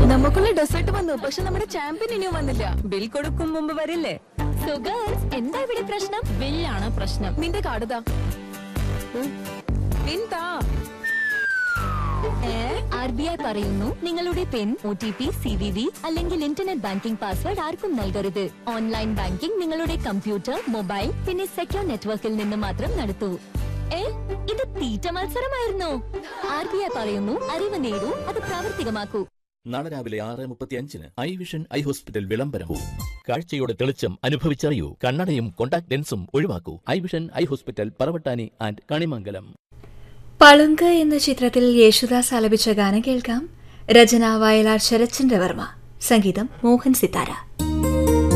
നമുക്കുള്ള ഡെസേർട്ട് വന്നു പക്ഷെ നമ്മുടെ ചാമ്പ്യൻ ഇനിയും വന്നില്ല ബിൽ കൊടുക്കും മുമ്പ് വരില്ലേ സോ ഗേൾസ് എന്താ ഇവിടെ പ്രശ്നം ബില്ലാണ് പ്രശ്നം നിന്റെ കാർഡ് താ പിൻ താ ആർ ബി ഐ പറയുന്നു നിങ്ങളുടെ PIN O T P C V V അല്ലെങ്കിൽ ഇന്റർനെറ്റ് ബാങ്കിംഗ് പാസ്വേഡ് ആർക്കും നൽകരുത് ഓൺലൈൻ ബാങ്കിംഗ് നിങ്ങളുടെ കമ്പ്യൂട്ടർ മൊബൈൽ പിന്നെ സെക്യൂർ നെറ്റ്വർക്കിൽ നിന്ന് മാത്രം നടത്തൂ ഏ ഇത് തീറ്റ മത്സരമായിരുന്നു ആർ ബി ഐ പറയുന്നു അറിവ് നേടൂ അത് പ്രാവർത്തികമാക്കൂ നാളെ രാവിലെ ആറ് മുപ്പത്തി അഞ്ചിന് ഐ വിഷൻ ഐ ഹോസ്പിറ്റൽ വിളംബരവും കാഴ്ചയുടെ തെളിച്ചം അനുഭവിച്ചറിയൂ കണ്ണടയും കോണ്ടാക്ട് ലെൻസും ഒഴിവാക്കൂ eye vision eye hospital Paravattani and Kanimangalam Palunku എന്ന ചിത്രത്തിൽ യേശുദാസ് ആലപിച്ച ഗാനം കേൾക്കാം രചന വയലാർ ശരത്ചന്ദ്രവർമ്മ സംഗീതം മോഹൻ സിത്താര